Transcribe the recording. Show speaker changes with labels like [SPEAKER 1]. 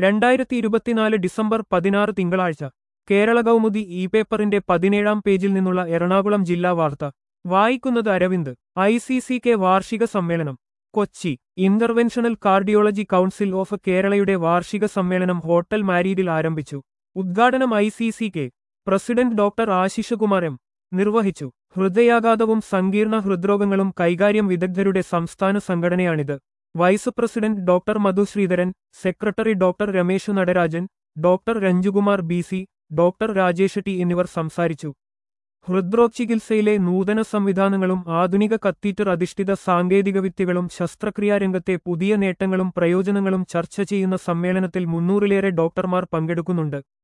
[SPEAKER 1] രണ്ടായിരത്തി ഇരുപത്തിനാല് ഡിസംബർ പതിനാറ് തിങ്കളാഴ്ച കേരള കൗമുദി ഇ പേപ്പറിന്റെ പതിനേഴാം പേജിൽ നിന്നുള്ള എറണാകുളം ജില്ലാ വാർത്ത വായിക്കുന്നത് Aravind I C C K വാർഷിക സമ്മേളനം Kochi interventional cardiology council of കേരളയുടെ വാർഷിക സമ്മേളനം ഹോട്ടൽ മാരീഡിൽ ആരംഭിച്ചു ഉദ്ഘാടനം I C C K president doctor Ashishkumar M നിർവഹിച്ചു ഹൃദയാഘാതവും സങ്കീർണ ഹൃദ്രോഗങ്ങളും കൈകാര്യം വിദഗ്ധരുടെ സംസ്ഥാന സംഘടനയാണിത് vice president doctor Madhu Sreedharan secretary doctor Ramesh Natarajan doctor Ranjukumar B C doctor Rajesh T എന്നിവർ സംസാരിച്ചു ഹൃദ്രോഗ് ചികിത്സയിലെ നൂതന സംവിധാനങ്ങളും ആധുനിക കത്തീറ്റർ അധിഷ്ഠിത സാങ്കേതികവിദ്യകളും ശസ്ത്രക്രിയാരംഗത്തെ പുതിയ നേട്ടങ്ങളും പ്രയോജനങ്ങളും ചർച്ച ചെയ്യുന്ന സമ്മേളനത്തിൽ മുന്നൂറിലേറെ ഡോക്ടർമാർ പങ്കെടുക്കുന്നുണ്ട്